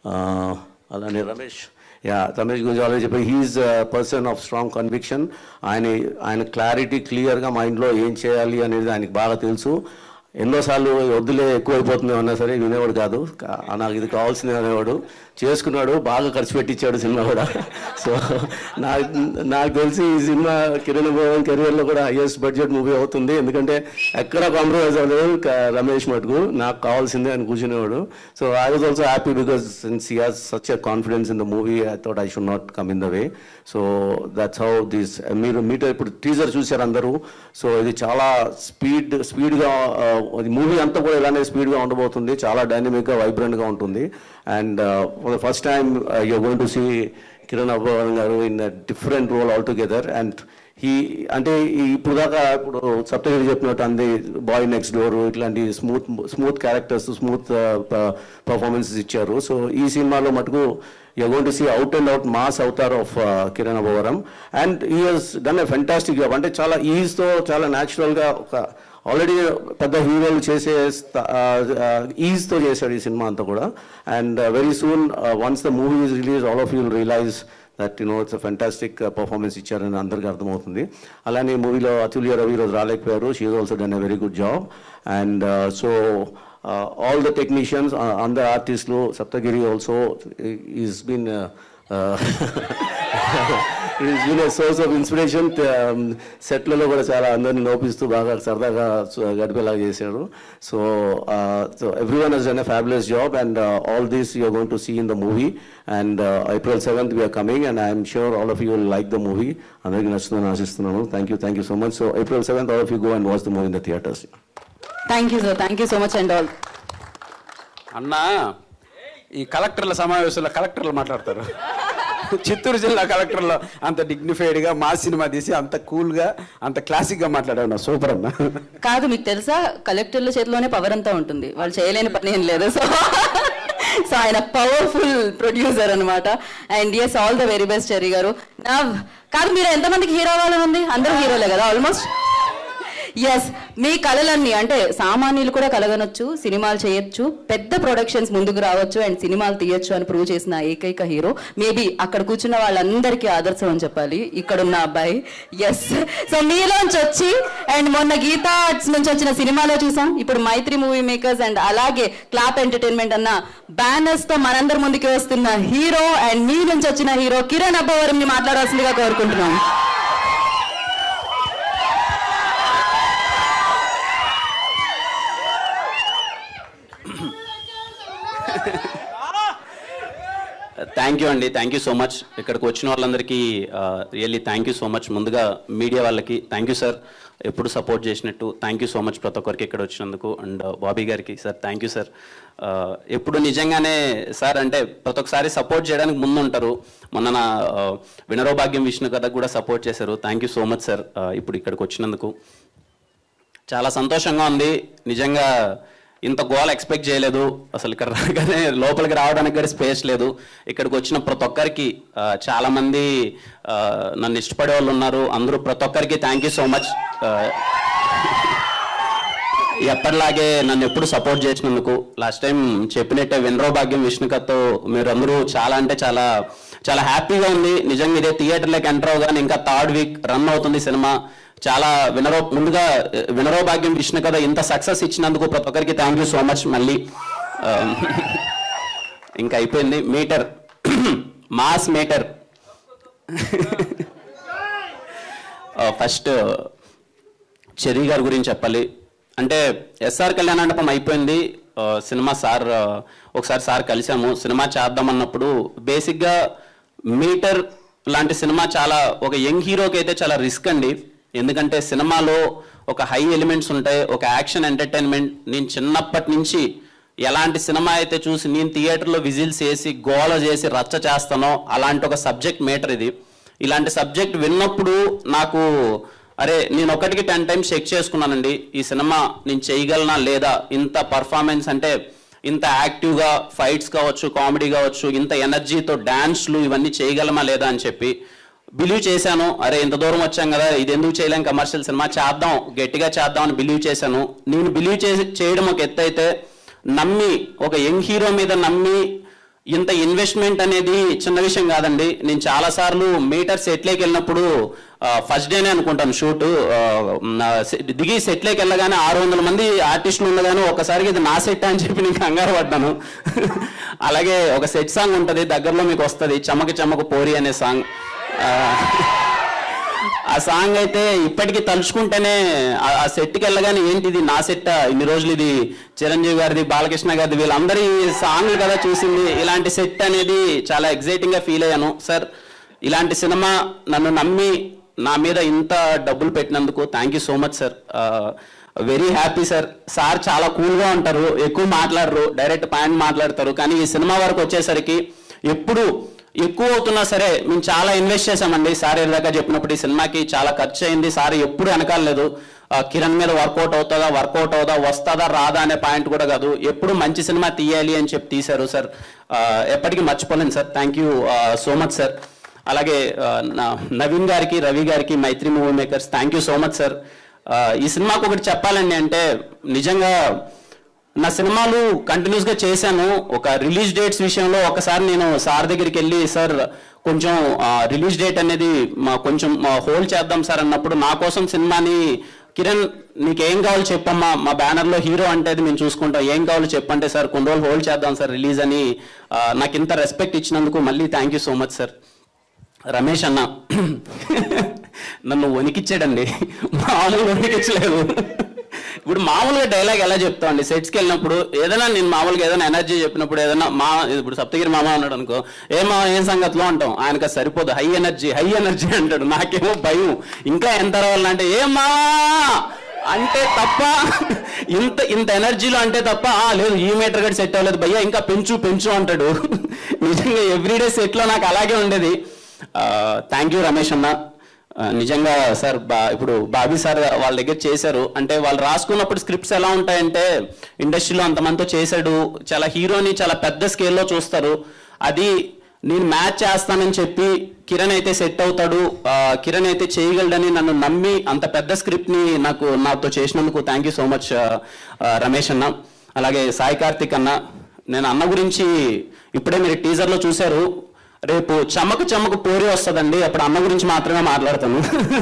అలానే రమేష్ యా రమేష్ గురించి ఆల్రెడీ చెప్పి he's person of strong conviction ఆయన ఆయన క్లారిటీ క్లియర్గా మైండ్లో ఏం చేయాలి అనేది ఆయనకి బాగా తెలుసు ఎన్నోసార్లు వద్దులే ఎక్కువైపోతుంది అన్నా సరే వినేవాడు కాదు కా- నాకు ఇది కావాల్సింది అనేవాడు చేసుకున్నాడు బాగా ఖర్చు పెట్టించాడు సినిమా కూడా సో నాకు నాకు తెలిసి ఈ సినిమా కిరణ్ భవన్ కెరియర్లో కూడా హైయెస్ట్ బడ్జెట్ మూవీ అవుతుంది ఎందుకంటే ఎక్కడ కాంప్రమైజ్ అవ్వలేదు క- రమేష్ మటుకు నాకు కావాల్సిందే అని కూర్చునేవాడు so I was also happy because since he has such a confidence in the movie I thought I should not come in the way so that's how this మీరు మీటర్ ఇప్పుడు టీజర్ చూశారు అందరూ సో ఇది చాలా speed స్పీడ్గా movie అంతా కూడా ఇలానే స్పీడ్గా ఉండబోతుంది చాలా డైనమిక్గా వైబ్రెంట్గా ఉంటుంది and for the first time you're going to see Kiran Abbavaram garu in different role all together and ఈ అంటే ఈ ఇప్పుడు దాకా ఇప్పుడు సప్తగిరి చెప్పినట్టు అంది బాయ్ నెక్స్ట్ డోర్ ఇట్లాంటి smooth smooth characters smooth performances ఇచ్చారు సో ఈ సినిమాలో మటుకు you going to see out and out mass avatar of Kiran Abbavaram and ఈ he's done a fantastic job అంటే చాలా ఈజ్తో చాలా న్యాచురల్గా ఒక ఆల్రెడీ పెద్ద హీరోలు చేసే ఈజ్తో చేశాడు ఈ సినిమా అంతా కూడా and very soon once the movie is release all of you'll realize that you know it's fantastic performance ఇచ్చారని అందరికీ అర్థమవుతుంది అలానే ఈ మూవీలో అతుల్య రవి ఈరోజు రాలేకపోయారు she is also done a very good job and so all the technicians అందరు ఆర్టిస్టులు Saptagiri also is been is been a source of inspiration సెట్లలో కూడా చాలా అందరినీ నోపిస్తూ బాగా సరదాగా స- గడిపేలాగా చేశాడు so so everyone he's done a fabulous job and all these you're going to see in the movie and April seventh we're coming and I'm sure all of you will like the movie అందరికీ నచ్చుతుందని ఆశిస్తున్నాను thank you thank you so much so April seventh all of you go and watch the movie in the theatres thank you sir thank you so much and all అన్నా ఈ కలెక్టర్ల సమావేశంలో కలెక్టర్లు మాట్లాడతారు చిత్తూరు జిల్లా కలెక్టర్లో అంత డిగ్నిఫైడ్గా మా సినిమా తీసి అంత కూల్గా అంత క్లాసిక్గా మాట్లాడావు సూపర్ అన్న కాదు మీకు తెలుసా కలెక్టర్ల చేతిలోనే పవర్ అంతా ఉంటుంది వాళ్ళు చేయలేని పని ఏం లేదు సో సో ఆయన పవర్ఫుల్ ప్రొడ్యూసర్ అనమాట and as all the very best Cherry garu నా కాదు మీరు ఎంతమందికి హీరో అవ్వాలని ఉంది అందరూ హీరోలే కదా ఆల్మోస్ట్ ఎస్ మీ కళలన్నీ అంటే సామాన్యులు కూడా కలగనొచ్చు సినిమాలు చేయొచ్చు పెద్ద ప్రొడక్షన్స్ ముందుకు రావచ్చు అండ్ సినిమాలు తీయొచ్చు అని ప్రూవ్ చేసిన ఏకైక హీరో మేబీ అక్కడ కూర్చున్న వాళ్ళందరికీ ఆదర్శం అని చెప్పాలి ఇక్కడున్న అబ్బాయి ఎస్ సో మీలోంచి వచ్చి అండ్ మొన్న గీతా ఆర్ట్స్ నుంచి వచ్చిన సినిమాలో చూసాం ఇప్పుడు మైత్రి మూవీ మేకర్స్ అండ్ అలాగే క్లాప్ ఎంటర్టైన్మెంట్ అన్న బ్యానర్స్ తో మనందరి ముందుకి వస్తున్న హీరో అండ్ మీ నుంచి వచ్చిన హీరో కిరణ్ అబ్బవరంని మాట్లాడాల్సిందిగా కోరుకుంటున్నాం థ్యాంక్ యూ అండి థ్యాంక్ యూ సో మచ్ ఇక్కడికి వచ్చిన వాళ్ళందరికీ really thank you so much ముందుగా మీడియా వాళ్ళకి థ్యాంక్ యూ సార్ ఎప్పుడు సపోర్ట్ చేసినట్టు థ్యాంక్ యూ సో మచ్ ప్రతి ఒక్కరికి ఇక్కడ వచ్చినందుకు అండ్ బాబీ గారికి సార్ థ్యాంక్ యూ సార్ ఎప్పుడు నిజంగానే సార్ అంటే ప్రతి ఒక్కసారి సపోర్ట్ చేయడానికి ముందు ఉంటారు మొన్న నా ఆ, వినరో భాగ్యం విష్ణు కథ కూడా సపోర్ట్ చేశారు thank you so much sir ఇప్పుడు ఇక్కడికి వచ్చినందుకు చాలా సంతోషంగా ఉంది నిజంగా ఇంత గోల్ ఎక్స్పెక్ట్ చేయలేదు అసలు ఇక్కడ రాగానే లోపలికి రావడానికి కూడా స్పేస్ లేదు ఇక్కడికి వచ్చిన ప్రతి ఒక్కరికి ఆ, చాలా మంది ఆ, నన్ను ఇష్టపడే వాళ్ళు ఉన్నారు అందరూ ప్రతి ఒక్కరికి థ్యాంక్ యూ సో మచ్ ఎప్పటిలాగే నన్ను ఎప్పుడు సపోర్ట్ చేసినందుకు లాస్ట్ టైం చెప్పినట్టే వినరో భాగ్యం విష్ణుకత్తో మీరందరూ చాలా అంటే చాలా చాలా హ్యాపీగా ఉంది నిజంగా ఇదే థియేటర్లోకి ఎంటర్ అవగానే ఇంకా థర్డ్ వీక్ రన్ అవుతుంది సినిమా చాలా వినరో ముందుగా వినరో భాగ్యం విష్ణు కథ ఇంత సక్సెస్ ఇచ్చినందుకు ప్రతి ఒక్కరికి థ్యాంక్ యూ సో మచ్ మళ్ళీ ఆ, ఇంకా అయిపోయింది meter mass meter first Cherry గారి గురించి చెప్పాలి అంటే ఎస్ఆర్ కళ్యాణ మండపం అయిపోయింది ఆ, సినిమా సార్ ఆ, ఒకసారి సార్ కలిసాము సినిమా చేద్దామన్నప్పుడు బేసిక్గా మీటర్ లాంటి సినిమా చాలా ఒక యంగ్ హీరోకి అయితే చాలా రిస్క్ అండి ఎందుకంటే సినిమాలో ఒక హై ఎలిమెంట్స్ ఉంటాయి ఒక యాక్షన్ ఎంటర్టైన్మెంట్ నేను చిన్నప్పటి నుంచి ఎలాంటి సినిమా అయితే చూసి నేను థియేటర్లో విజిల్స్ వేసి గోల చేసి రచ్చ చేస్తానో అలాంటి ఒక సబ్జెక్ట్ మేటర్ ఇది ఇలాంటి సబ్జెక్ట్ విన్నప్పుడు నాకు అరే నేను ఒకటికి టెన్ టైమ్స్ చెక్ చేసుకున్నానండి ఈ సినిమా నేను చేయగలనా లేదా ఇంత పర్ఫార్మెన్స్ అంటే ఇంత యాక్టివ్గా ఫైట్స్ కావచ్చు కామెడీ కావచ్చు ఇంత ఎనర్జీతో డాన్స్లు ఇవన్నీ చేయగలమా లేదా అని చెప్పి బిలీవ్ చేశాను అరే ఇంత దూరం వచ్చాం కదా ఇది ఎందుకు చేయలేం కమర్షియల్ సినిమా చేద్దాం గట్టిగా చేద్దాం అని బిలీవ్ చేశాను నేను బిలీవ్ చేసి చేయడం ఒక ఎత్తు అయితే నమ్మి ఒక యంగ్ హీరో మీద నమ్మి ఇంత ఇన్వెస్ట్మెంట్ అనేది చిన్న విషయం కాదండి నేను చాలా సార్లు మీటర్ సెట్లోకి వెళ్ళినప్పుడు ఫస్ట్ డేనే అనుకుంటాను షూట్ దిగి సెట్లోకి వెళ్ళగానే ఆరు వందల మంది ఆర్టిస్టులు ఉండగానే ఒకసారికి ఇది నా సెట్ అని చెప్పి నేను కంగారు పడ్డాను అలాగే ఒక సెట్ సాంగ్ ఉంటుంది దగ్గరలో మీకు వస్తుంది చమక చమక పోరి అనే సాంగ్ ఆ సాంగ్ అయితే ఇప్పటికీ తలుచుకుంటేనే ఆ- ఆ సెట్కి వెళ్ళగానే ఏంటి ఇది నా సెట్ ఇన్ని రోజులు ఇది చిరంజీవి గారిది బాలకృష్ణ గారిది వీళ్ళందరి సాంగ్లు కదా చూసింది ఇలాంటి సెట్ అనేది చాలా ఎగ్జైటింగ్ గా ఫీల్ అయ్యాను సార్ ఇలాంటి సినిమా నన్ను నమ్మి నా మీద ఇంత డబ్బులు పెట్టినందుకు thank you so much sir very happy sir sir చాలా కూల్గా ఉంటారు ఎక్కువ మాట్లాడరు డైరెక్ట్ పాయింట్ మాట్లాడతారు కానీ ఈ సినిమా వరకు వచ్చేసరికి ఎప్పుడు ఎక్కువ అవుతున్నా సరే మేము చాలా ఇన్వెస్ట్ చేశామండి సార్ ఏదాకా చెప్పినప్పుడు ఈ సినిమాకి చాలా ఖర్చు అయింది సార్ ఎప్పుడు వెనకాలేదు ఆ, కిరణ్ మీద వర్కౌట్ అవుతుందా వర్కౌట్ అవుదా వస్తుందా రాదా అనే పాయింట్ కూడా కాదు ఎప్పుడు మంచి సినిమా తీయాలి అని చెప్పి తీశారు సార్ ఆ, ఎప్పటికీ మర్చిపోలేను sir thank you so much sir అలాగే ఆ, నా- నవీన్ గారికి రవి గారికి Mythri movie makers thank you so much sir ఆ, ఈ సినిమాకు ఒకటి చెప్పాలండి అంటే నిజంగా నా సినిమాలు కంటిన్యూస్ గా చేశాను ఒక రిలీజ్ డేట్స్ విషయంలో ఒకసారి నేను సార్ దగ్గరికి వెళ్ళి సార్ కొంచెం రిలీజ్ డేట్ అనేది మా కొంచెం హోల్డ్ చేద్దాం సార్ అన్నప్పుడు నా కోసం సినిమాని కిరణ్ నీకేం కావాలో చెప్పమ్మా మా బ్యానర్లో హీరో అంటే అది మేము చూసుకుంటాం ఏం కావాలో చెప్పంటే సార్ కొన్ని రోజులు హోల్డ్ చేద్దాం సార్ రిలీజ్ అని ఆ, నాకు ఇంత రెస్పెక్ట్ ఇచ్చినందుకు మళ్ళీ thank you so much sir Ramesh అన్న నన్ను వణికిచ్చాడండి మామూలు వణికించలేదు ఇప్పుడు మామూలుగా డైలాగ్ ఎలా చెప్తామండి సెట్స్కి వెళ్ళినప్పుడు ఏదైనా నేను మామూలుగా ఏదైనా ఎనర్జీ చెప్పినప్పుడు ఏదైనా మా ఇప్పుడు సప్తగిరి మామ అన్నాడు అనుకో ఏ మామ ఏం సంగతిలో అంటాం ఆయనకు అది సరిపోదు హై ఎనర్జీ హై ఎనర్జీ అంటాడు నాకేమో భయం ఇంకా ఎంత రావాలంటే ఏ మావా అంటే తప్ప ఇంత ఇంత ఎనర్జీలో అంటే తప్ప "ఆ, లేదు ఈ మీటర్ గడి సెట్ అవ్వలేదు భయ్యా ఇంకా పెంచు పెంచు అంటాడు నిజంగా ఎవ్రీడే సెట్లో నాకు అలాగే ఉండేది థ్యాంక్ యూ రమేష్ అన్న ఆ, నిజంగా సార్ బా ఇప్పుడు బాబీ సార్ వాళ్ళ దగ్గర చేశారు అంటే వాళ్ళు రాసుకున్నప్పుడు స్క్రిప్ట్స్ ఎలా ఉంటాయంటే ఇండస్ట్రీలో అంతమందితో చేశాడు చాలా హీరోని చాలా పెద్ద స్కేల్లో చూస్తారు అది నేను మ్యాచ్ చేస్తానని చెప్పి కిరణ్ అయితే సెట్ అవుతాడు ఆ, కిరణ్ అయితే చేయగలడని నన్ను నమ్మి అంత పెద్ద స్క్రిప్ట్ని నాకు నాతో చేసినందుకు thank you so much Ramesh అన్న అలాగే సాయి కార్తిక్ అన్న నేను అన్న గురించి ఇప్పుడే మీరు టీజర్లో చూశారు రేపు చమ్మకు చమ్మకు పోరి వస్తుందండి అప్పుడు అన్న గురించి మాత్రమే మాట్లాడతాను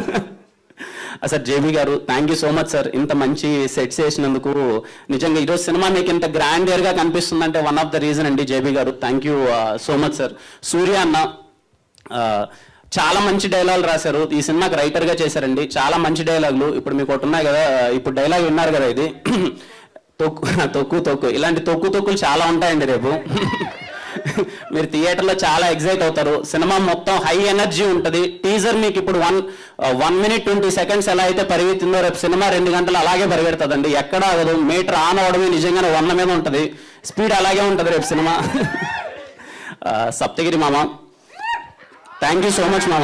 sir JB garu thank you so much sir ఇంత మంచి సెట్స్ వేసినందుకు నిజంగా ఈరోజు సినిమా మీకు ఇంత గ్రాండ్ గా కనిపిస్తుందంటే వన్ ఆఫ్ ద రీజన్ అండి JB garu thank you so much sir Surya అన్న ఆ, చాలా మంచి డైలాగులు రాశారు ఈ సినిమాకి రైటర్ గా చేశారండి చాలా మంచి డైలాగులు ఇప్పుడు మీకు ఒకటి ఉన్నాయి కదా ఇప్పుడు డైలాగ్ విన్నారు కదా ఇది తొక్కు తొక్కు తొక్కు ఇలాంటి తొక్కు తొక్కులు చాలా ఉంటాయండి రేపు మీరు థియేటర్లో చాలా ఎగ్జైట్ అవుతారు సినిమా మొత్తం హై ఎనర్జీ ఉంటుంది టీజర్ మీకు ఇప్పుడు one one minute twenty seconds ఎలా అయితే పరిగెత్తిందో రేపు సినిమా రెండు గంటలు అలాగే పరిగెడుతుందండి ఎక్కడ ఆగదు మీటర్ ఆన్ అవడమే నిజంగానే వంద మీద ఉంటుంది స్పీడ్ అలాగే ఉంటుంది రేపు సినిమా ఆ, సప్తగిరి మామ థ్యాంక్ యూ సో మచ్ మామ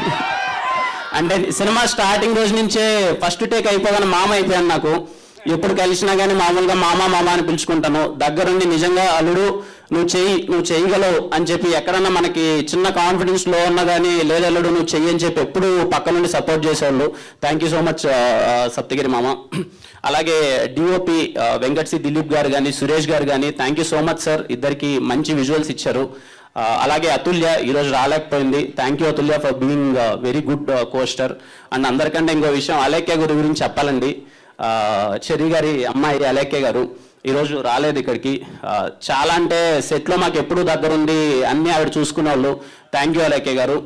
అంటే సినిమా స్టార్టింగ్ రోజు నుంచే ఫస్ట్ టేక్ అయిపోగానే మామ అయిపోయాను నాకు ఎప్పుడు కలిసినా కానీ మామూలుగా మామ మామ అని పిలుచుకుంటాను దగ్గరుండి నిజంగా అల్లుడు నువ్వు చెయ్యి నువ్వు చేయగలవు అని చెప్పి ఎక్కడన్నా మనకి చిన్న కాన్ఫిడెన్స్ లో ఉన్నా కానీ లేదు అల్లుడు నువ్వు చెయ్యి అని చెప్పి ఎప్పుడు పక్క నుండి సపోర్ట్ చేసేవాళ్ళు thank you so much Saptagiri మామ అలాగే డిఓపి వెంకట్ సి దిలీప్ గారు కానీ సురేష్ గారు కానీ thank you so much sir ఇద్దరికి మంచి విజువల్స్ ఇచ్చారు ఆ, అలాగే అతుల్య ఈరోజు రాలేకపోయింది thank you Athulya for being very good costar and అందరికంటే ఇంకో విషయం అలేఖ్య గారి గురించి చెప్పాలండి ఆ, చెర్రీ గారి అమ్మాయి అలేఖ్య గారు ఈరోజు రాలేదు ఇక్కడికి ఆ, చాలా అంటే సెట్లో మాకు ఎప్పుడు దగ్గరుండి అన్నీ ఆవిడ చూసుకునే వాళ్ళు థ్యాంక్ యూ అలేఖ్య గారు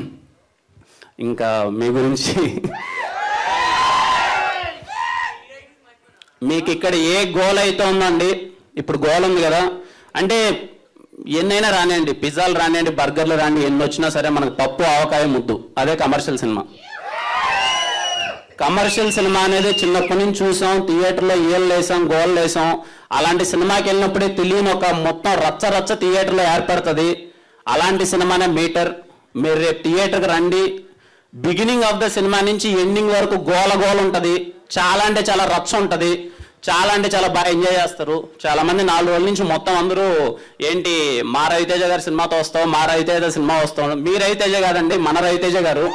ఇంకా మీ గురించి మీకు ఇక్కడ ఏ గోల్ అయితే ఉందండి ఇప్పుడు గోల్ ఉంది కదా అంటే ఎన్నైనా రానియండి పిజ్జాలు రానియండి బర్గర్లు రాని ఎన్ని వచ్చినా సరే మనకు పప్పు ఆవకాయ ముద్దు అదే కమర్షియల్ సినిమా కమర్షియల్ సినిమా అనేది చిన్నప్పటి నుంచి చూసాం థియేటర్లో ఏళ్ళు వేసాం గోళ్ళు వేసాం అలాంటి సినిమాకి వెళ్ళినప్పుడే తెలియని ఒక మొత్తం రచ్చ రచ్చ థియేటర్లో ఏర్పడుతుంది అలాంటి సినిమానే మీటర్ మీరు రేపు థియేటర్కి రండి బిగినింగ్ ఆఫ్ ద సినిమా నుంచి ఎండింగ్ వరకు గోల గోల ఉంటుంది చాలా అంటే చాలా రచ్చ ఉంటుంది చాలా అంటే చాలా బాగా ఎంజాయ్ చేస్తారు చాలా మంది నాలుగు రోజుల నుంచి మొత్తం అందరూ ఏంటి మా రవితేజ గారి సినిమాతో వస్తాం మా రవితేజ సినిమా వస్తాం మీ రవితేజ కాదండి మన రవితేజ గారు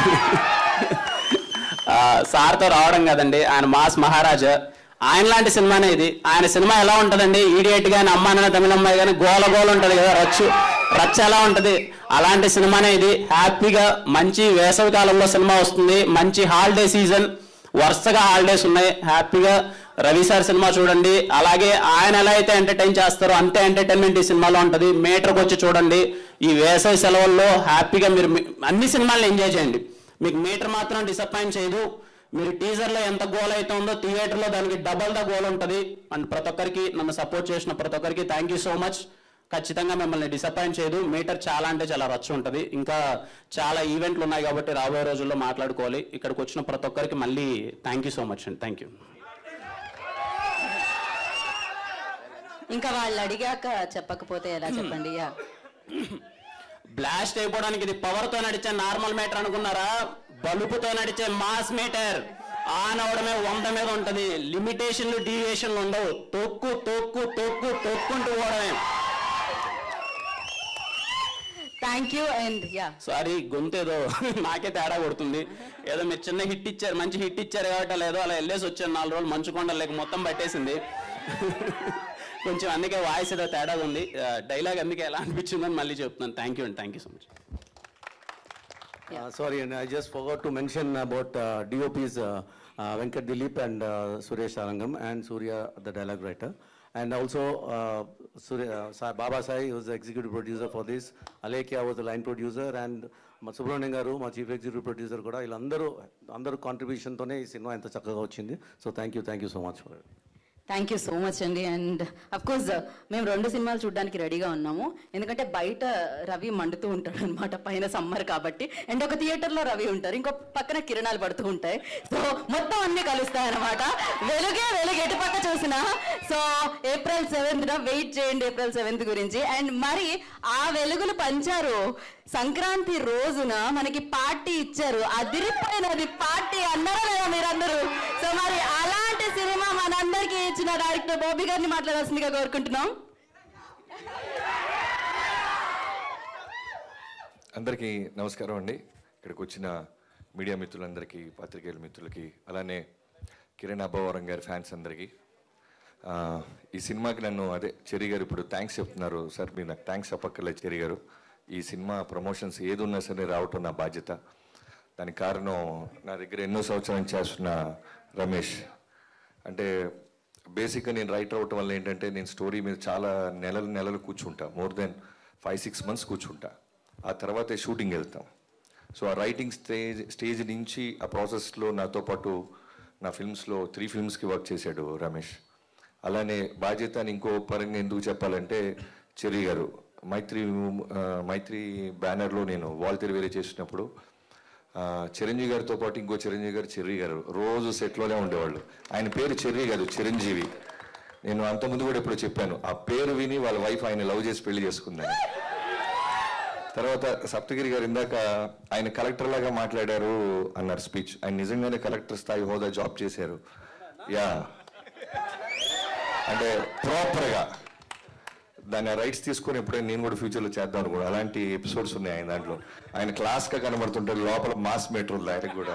ఆ, సార్తో రావడం కదండి ఆయన మాస్ మహారాజా ఆయన లాంటి సినిమానే ఇది ఆయన సినిమా ఎలా ఉంటుందండి ఈడియట్ కానీ అమ్మాయి తమిళ అమ్మాయి కానీ గోల గోల ఉంటుంది కదా రచ్చు రచ్చ ఎలా ఉంటుంది అలాంటి సినిమానే ఇది హ్యాపీగా మంచి వేసవి కాలంలో సినిమా వస్తుంది మంచి హాలిడే సీజన్ వరుసగా హాలిడేస్ ఉన్నాయి హ్యాపీగా రవి సార్ సినిమా చూడండి అలాగే ఆయన ఎలా అయితే ఎంటర్టైన్ చేస్తారో అంతే ఎంటర్టైన్మెంట్ ఈ సినిమాలో ఉంటుంది మీటర్కి వచ్చి చూడండి ఈ వేసవి సెలవుల్లో హ్యాపీగా మీరు మీ- అన్ని సినిమాలను ఎంజాయ్ చేయండి మీకు మీటర్ మాత్రం డిసప్పాయింట్ చేయదు మీరు టీజర్లో ఎంత గోల్ అయితే ఉందో థియేటర్లో దానికి డబల్ ద గోల్ ఉంటుంది అండ్ ప్రతి ఒక్కరికి నన్ను సపోర్ట్ చేసిన ప్రతి ఒక్కరికి థ్యాంక్ యూ సో మచ్ ఖచ్చితంగా మిమ్మల్ని డిసప్పాయింట్ చేయదు మీటర్ చాలా అంటే చాలా రచ్చ ఉంటుంది ఇంకా చాలా ఈవెంట్లు ఉన్నాయి కాబట్టి రాబోయే రోజుల్లో మాట్లాడుకోవాలి ఇక్కడికి వచ్చిన ప్రతి ఒక్కరికి మళ్ళీ థ్యాంక్ యూ సో మచ్ అండి థ్యాంక్ యూ ఇంకా వాళ్ళు అడిగాక చెప్పకపోతే ఎలా చెప్పండి యా బ్లాస్ట్ అయిపోవడానికి ఇది పవర్ తో నడిచే నార్మల్ మీటర్ అనుకున్నారా బలుపుతో నడిచే మాస్ మీటర్ ఆన్ అవడమే వంద మీద ఉంటది లిమిటేషన్లు డీవియేషన్లు ఉండవు తొక్కు తొక్కు తొక్కు తొక్కుంటూ పోవడమే thank you and yeah sorry గొంతు ఏదో నాకే తేడా కొడుతుంది ఏదో మీరు చిన్న హిట్ ఇచ్చారు మంచి హిట్ ఇచ్చారు కాబట్టి లేదో అలా వెళ్ళేసి వచ్చాను నాలుగు రోజులు మంచుకొండ లేక మొత్తం పట్టేసింది కొంచెం అందుకే వాయిస్ ఏదో తేడా ఉంది డైలాగ్ అందుకే ఎలా అనిపించిందని మళ్ళీ చెప్తున్నాను థ్యాంక్ యూ అండి thank you so much Uh, sorry, and I just forgot to mention about uh, DOPs uh, uh, Venkat Dilip and uh, Suresh Sarangam and Surya, the dialogue writer. And also, uh, Surya, uh, Sai, Baba Sai was the executive producer for this. Alekia was the line producer, and మా సుబ్రహ్మణ్యం గారు మా chief executive producer కూడా వీళ్ళందరూ అందరూ కాంట్రిబ్యూషన్తోనే ఈ cinema ఎంత చక్కగా వచ్చింది so thank you thank you so much for thank you so much అండి అండ్ అఫ్ కోర్స్ మేము రెండు సినిమాలు చూడడానికి రెడీగా ఉన్నాము ఎందుకంటే బయట రవి మండుతూ ఉంటాడు అనమాట పైన సమ్మర్ కాబట్టి అండ్ ఒక థియేటర్లో రవి ఉంటారు ఇంకో పక్కన కిరణాలు పడుతూ ఉంటాయి సో మొత్తం అన్ని కలుస్తాయి అనమాట వెలుగే వెలుగు ఎటు పక్క చూసినా సో ఏప్రిల్ సెవెంత్ వెయిట్ చేయండి ఏప్రిల్ సెవెంత్ గురించి అండ్ మరి ఆ వెలుగులు పంచారు సంక్రాంతి రోజున మనకి పార్టీ ఇచ్చారు అదిరిపోయినది పార్టీ అన్నారా లేదా మీరందరూ సో మరి అలాంటి సినిమా మనందరికీ ఇచ్చిన డైరెక్టర్ బాబీ గారిని మాట్లాడాల్సిందిగా కోరుకుంటున్నాం అందరికీ నమస్కారం అండి ఇక్కడికి వచ్చిన మీడియా మిత్రులందరికీ పాత్రికేయుల మిత్రులకి అలానే కిరణ్ అబ్బవరం గారి ఫ్యాన్స్ అందరికీ ఆ, ఈ సినిమాకి నన్ను అదే చెరి గారు ఇప్పుడు థ్యాంక్స్ చెప్తున్నారు సార్ మీరు నాకు థ్యాంక్స్ చెప్పక్కర్లేదు చెరి గారు ఈ సినిమా ప్రమోషన్స్ ఏది ఉన్నా సరే రావటం నా బాధ్యత దానికి కారణం నా దగ్గర ఎన్నో సంవత్సరాలు చేస్తున్న రమేష్ అంటే బేసిక్గా నేను రైటర్ అవటం వల్ల ఏంటంటే నేను స్టోరీ మీద చాలా నెలలు నెలలు కూర్చుంటా more then five six months కూర్చుంటా ఆ తర్వాత షూటింగ్ వెళ్తాం సో ఆ రైటింగ్ స్టేజ్ స్టేజ్ నుంచి ఆ ప్రాసెస్లో నాతో పాటు నా ఫిల్మ్స్లో త్రీ ఫిల్మ్స్కి వర్క్ చేశాడు రమేష్ అలానే బాధ్యత అని ఇంకో పరంగా ఎందుకు చెప్పాలంటే చెర్రీ గారు మైత్రి ఆ, మైత్రి బ్యానర్లో నేను వాల్తెరి వేరే చేసినప్పుడు ఆ, చిరంజీవి గారితో పాటు ఇంకో చిరంజీవి గారు చెర్రీ గారు రోజు సెట్లోనే ఉండేవాళ్ళు ఆయన పేరు చెర్రీ కాదు చిరంజీవి నేను అంతకుముందు కూడా ఎప్పుడు చెప్పాను ఆ పేరు విని వాళ్ళ వైఫ్ ఆయన లవ్ చేసి పెళ్లి చేసుకుందని తర్వాత సప్తగిరి గారు ఇందాక ఆయన కలెక్టర్ లాగా మాట్లాడారు అన్నారు స్పీచ్ ఆయన నిజంగానే కలెక్టర్ స్థాయి హోదా జాబ్ చేశారు యా అంటే ప్రాపర్గా దాని రైట్స్ తీసుకొని ఎప్పుడైనా నేను కూడా ఫ్యూచర్లో చేద్దాం అనుకో అలాంటి ఎపిసోడ్స్ ఉన్నాయి ఆయన దాంట్లో ఆయన క్లాస్గా కనబడుతుంటే లోపల మాస్ మెట్రోల్ ఆయన కూడా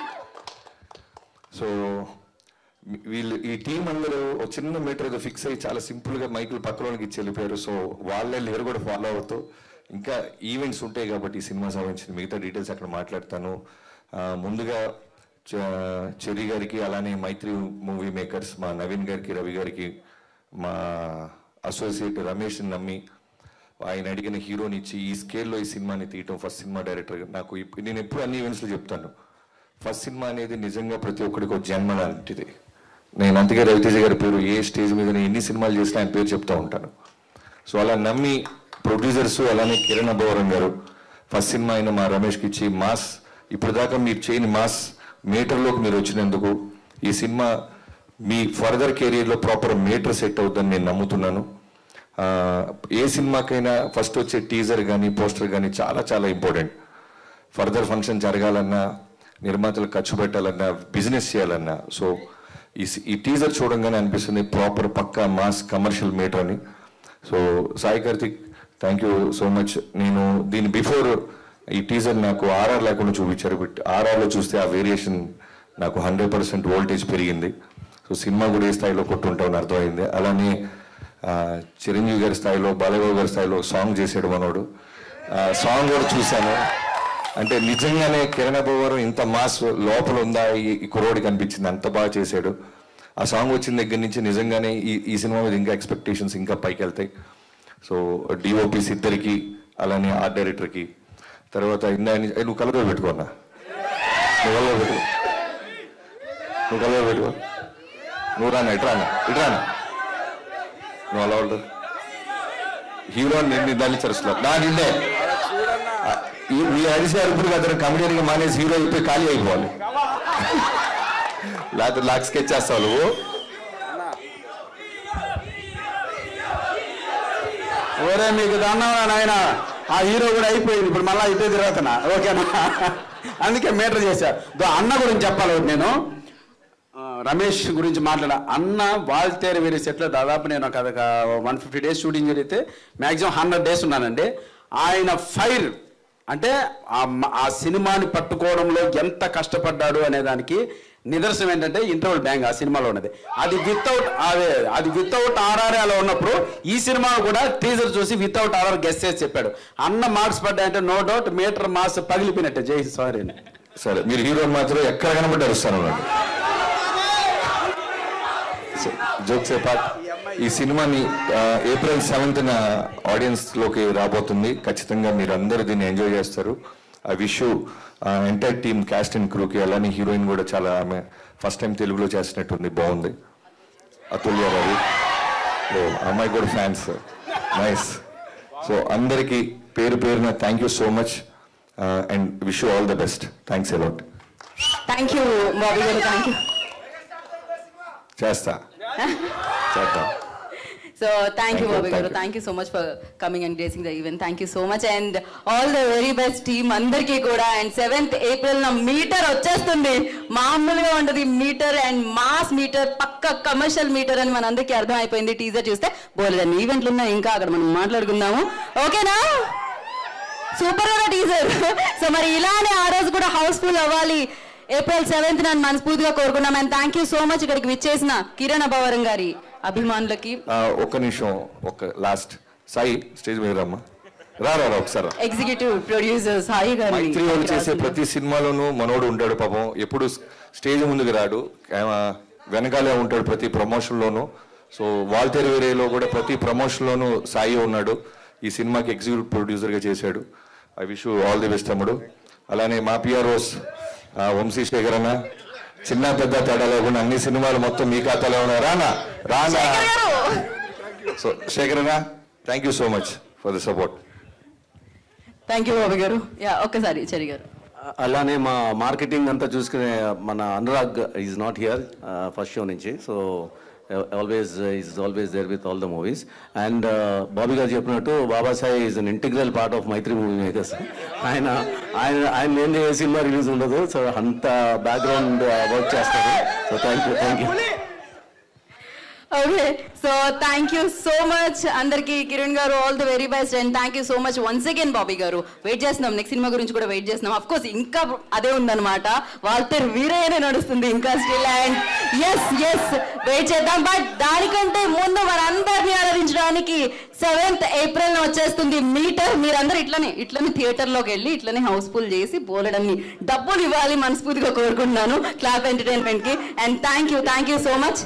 సో మీ- వీళ్ళు ఈ టీం అందరూ ఒక చిన్న మీటర్ ఏదో ఫిక్స్ అయ్యి చాలా సింపుల్గా మైకులు పక్కలోనికి ఇచ్చి వెళ్ళిపోయారు సో వాళ్ళే లేరు కూడా ఫాలో అవుతూ ఇంకా ఈవెంట్స్ ఉంటాయి కాబట్టి ఈ సినిమా సంబంధించిన మిగతా డీటెయిల్స్ అక్కడ మాట్లాడతాను ఆ, ముందుగా చ- చెరి గారికి అలానే మైత్రి మూవీ మేకర్స్ మా నవీన్ గారికి రవి గారికి మా అసోసియేట్ రమేష్ నమ్మి ఆయన అడిగిన హీరోని ఇచ్చి ఈ స్కేల్లో ఈ సినిమాని తీయటం ఫస్ట్ సినిమా డైరెక్టర్ నాకు ఇప్పు- నేను ఎప్పుడు అన్ని ఈవెంట్స్లో చెప్తాను ఫస్ట్ సినిమా అనేది నిజంగా ప్రతి ఒక్కడికి ఒక జన్మ లాంటిది నేను అందుకే రవితేజ గారి పేరు ఏ స్టేజ్ మీద నేను ఎన్ని సినిమాలు చేసినా ఆయన పేరు చెప్తా ఉంటాను సో అలా నమ్మి ప్రొడ్యూసర్స్ అలానే కిరణ్ అబ్బవరం గారు ఫస్ట్ సినిమా అయిన మా రమేష్కి ఇచ్చి మాస్ ఇప్పుడు దాకా మీరు చేయని మాస్ మీటర్లోకి మీరు వచ్చినందుకు ఈ సినిమా మీ ఫర్దర్ కెరీర్లో ప్రాపర్ మీటర్ సెట్ అవుతుందని నేను నమ్ముతున్నాను ఆ, ఏ సినిమాకైనా ఫస్ట్ వచ్చే టీజర్ కానీ పోస్టర్ కానీ చాలా చాలా ఇంపార్టెంట్ ఫర్దర్ ఫంక్షన్ జరగాలన్నా నిర్మాతలు ఖర్చు పెట్టాలన్నా బిజినెస్ చేయాలన్నా సో ఈ సి- ఈ టీజర్ చూడంగానే అనిపిస్తుంది ప్రాపర్ పక్కా మాస్ కమర్షియల్ మీటర్ అని so Sai Karthik thank you so much నేను దీని బిఫోర్ ఈ టీజర్ నాకు ఆర్ఆర్ లేకుండా చూపించారు బట్ ఆర్ఆర్లో చూస్తే ఆ వేరియేషన్ నాకు హండ్రెడ్ పర్సెంట్ వోల్టేజ్ పెరిగింది సో సినిమా కూడా ఏ స్థాయిలో కొట్టుంటామని అర్థమైంది అలానే ఆ, చిరంజీవి గారి స్థాయిలో బాలయ్యబాబు గారి స్థాయిలో సాంగ్ చేసాడు మనోడు సాంగ్ కూడా చూశాను అంటే నిజంగానే కిరణ్ అబ్బవరం ఇంత మాస్ లోపల ఉందా ఈ ఈ కుర్రోడికి అనిపించింది అంత బాగా చేశాడు ఆ సాంగ్ వచ్చిన దగ్గర నుంచి నిజంగానే ఈ ఈ సినిమా మీద ఇంకా ఎక్స్పెక్టేషన్స్ ఇంకా పైకి వెళ్తాయి సో డిఓపీస్ ఇద్దరికి అలానే ఆర్ట్ డైరెక్టర్కి తర్వాత ఇందా నుంచి- ఏ, నువ్వు కలర్ పెట్టుకోన్నా నువ్వు కలర్ పెట్టుకో నువ్వు కలర్ పెట్టుకో నువ్వు రానా ఇటు రానా ఇటు రానా నువ్వు అలా ఉంటావు హీరో నేను దాన్ని చరుస్తున్నా నా నిన్నే ఆ, ఈ- మీ అరిసే అరుపులు అతను కమెడియన్ గా మానేసి హీరో అయిపోయి ఖాళీ అయిపోవాలి లేకపోతే లాక్ స్కెచ్ చేస్తావు నువ్వు ఓరే మీకు దండం నాయన ఆ హీరో కూడా అయిపోయింది ఇప్పుడు మళ్ళీ ఇటే తిరుగుతున్నా ఓకేనా అందుకే మీటర్ చేశా దో అన్న గురించి చెప్పాలి ఒకటి నేను ఆ, రమేష్ గురించి మాట్లాడా అన్న వాల్తేరు వేరే సెట్లో దాదాపు నేను ఒక వన్ ఫిఫ్టీ డేస్ షూటింగ్ జరిగితే మాక్సిమం హండ్రెడ్ డేస్ ఉన్నానండి ఆయన ఫైర్ అంటే ఆ మ- ఆ సినిమాని పట్టుకోవడంలో ఎంత కష్టపడ్డాడు అనే దానికి నిదర్శనం ఏంటంటే ఇంటర్వల్ బ్యాంగ్ ఆ సినిమాలో ఉన్నది అది వితౌట్ అదే అది వితౌట్ ఆర్ఆర్ అలా ఉన్నప్పుడు ఈ సినిమా కూడా టీజర్ చూసి వితౌట్ ఆర్ఆర్ గెస్ట్ చేసి చెప్పాడు అన్న మార్క్స్ పడ్డాయంటే నో డౌట్ మీటర్ మాస్ పగిలిపోయినట్టే జై సారీ సరే మీరు హీరో మాత్రం ఎక్కడ కనబడ్డారు వస్తాను జోక్స్ పార్ట్ ఈ సినిమాని ఆ, ఏప్రిల్ సెవెంత్ ఆడియన్స్ లోకి రాబోతుంది ఖచ్చితంగా మీరు అందరూ దీన్ని ఎంజాయ్ చేస్తారు I wish you entire team cast and క్రూకి అలానే హీరోయిన్ కూడా చాలా ఆమె ఫస్ట్ టైం తెలుగులో చేసినట్టుంది బాగుంది అతుల్య రవి ఓ అమ్మాయి కూడా ఫ్యాన్స్ నైస్ సో అందరికీ పేరు పేరున thank you so much and wish you all the best thanks a lot thank you Bobby garu thank you చేస్తా చేద్దాం so thank you Thank you, Bobby garu thank you. Thank you so much for coming and gracing the event thank you so much and all the very best team అందరికీ కూడా and seventh April నా meter వచ్చేస్తుంది మామూలుగా ఉండదు meter and mass meter పక్క commercial meter అని మనందరికీ అర్థం అయిపోయింది టీజర్ చూస్తే బోలేదండి ఈవెంట్లు ఉన్నాయి ఇంకా అక్కడ మనం మాట్లాడుకుందాము ఓకేనా సూపర్ కదా టీజర్ సో మరి ఇలానే ఆ రోజు కూడా హౌస్ఫుల్ అవ్వాలి ఏప్రిల్ సెవెంత్ నన్ను మనస్ఫూర్తిగా కోరుకున్నాం and thank you so much ఇక్కడికి విచ్చేసిన కిరణ్ అభవరం గారి అభిమానులకి ఆ, ఒక్క నిమిషం ఒక లాస్ట్ సాయి స్టేజ్ మీద రమ్మా రా రా రా, ఒకసారి రా. ఎగ్జిక్యూటివ్ ప్రొడ్యూసర్ సాయి గారి మైత్రి వాళ్ళు చేసే ప్రతి సినిమాలోనూ మనోడు ఉంటాడు పాపం ఎప్పుడు స్టేజ్ ముందుకు రాడు ఆ, వెనకాలే ఉంటాడు ప్రతి ప్రమోషన్లోనూ సో వాల్తేరు వేరేలో కూడా ప్రతి ప్రమోషన్లోనూ సాయి ఉన్నాడు ఈ సినిమాకి ఎగ్జిక్యూటివ్ ప్రొడ్యూసర్గా చేశాడు I wish all the best తమ్ముడు అలానే మా పిఆర్ఓస్ వంశీ శేఖర్ అన్న చిన్న పెద్ద తేడా లేకుండా అన్ని సినిమాలు మొత్తం మీ ఖాతాలో ఉన్నాయి రానా రానా సో శేఖర్ అన్న thank you so much for the support thank you Babu garu yeah ఒక్కసారి చరి గారు అలానే మా మార్కెటింగ్ అంతా చూసుకునే మన Anurag is not here first show నుంచి so always is always there with all the movies and Bobby garu చెప్పినట్టు Babasai is an integral part of Mythri movie makers ఆయన ఆయన ఆయన లేని ఏ సినిమా రిలీజ్ ఉండదు సో అంత బ్యాక్గ్రౌండ్ వర్క్ చేస్తారు so thank you thank you okay so thank you so much అందరికి Kiran garu all the very best and thank you so much once again Bobby garu wait చేస్తున్నాం నెక్స్ట్ సినిమా గురించి కూడా వెయిట్ చేస్తున్నాం of course ఇంకా అదే ఉందన్నమాట వాళ్ళతో వీరయ్యనే నడుస్తుంది ఇంకా స్టిల్ అండ్ ఎస్ ఎస్ వెయిట్ చేద్దాం బట్ దానికంటే ముందు మనందరినీ ఆరాధించడానికి సెవెంత్ ఏప్రిల్ వచ్చేస్తుంది మీటర్ మీరందరూ ఇట్లనే ఇట్లనే థియేటర్ లోకి వెళ్ళి ఇట్లనే హౌస్ఫుల్ చేసి పోలడన్ని డబ్బులు ఇవ్వాలి మనస్ఫూర్తిగా కోరుకుంటున్నాను క్లాప్ ఎంటర్టైన్మెంట్ కి and thank you thank you so much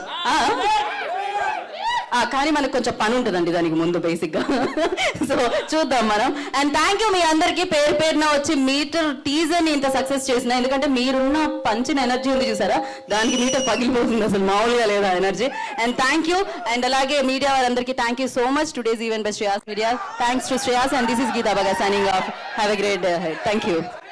ఆ, కానీ మనకు కొంచెం పని ఉంటుందండి దానికి ముందు బేసిక్ గా సో చూద్దాం మనం అండ్ థ్యాంక్ యూ మీ అందరికి పేరు పేరున వచ్చి మీటర్ టీజర్ ని ఇంత సక్సెస్ చేసిన ఎందుకంటే మీరున్న పంచిన ఎనర్జీ ఉంది చూసారా దానికి మీటర్ పగిలిపోతుంది అసలు మామూలుగా లేదా energy and thank you and అలాగే మీడియా వారందరికీ thank you so much today's event by Shreyas media thanks to Shreyas and this is Geetha బగా signing off have a great day thank you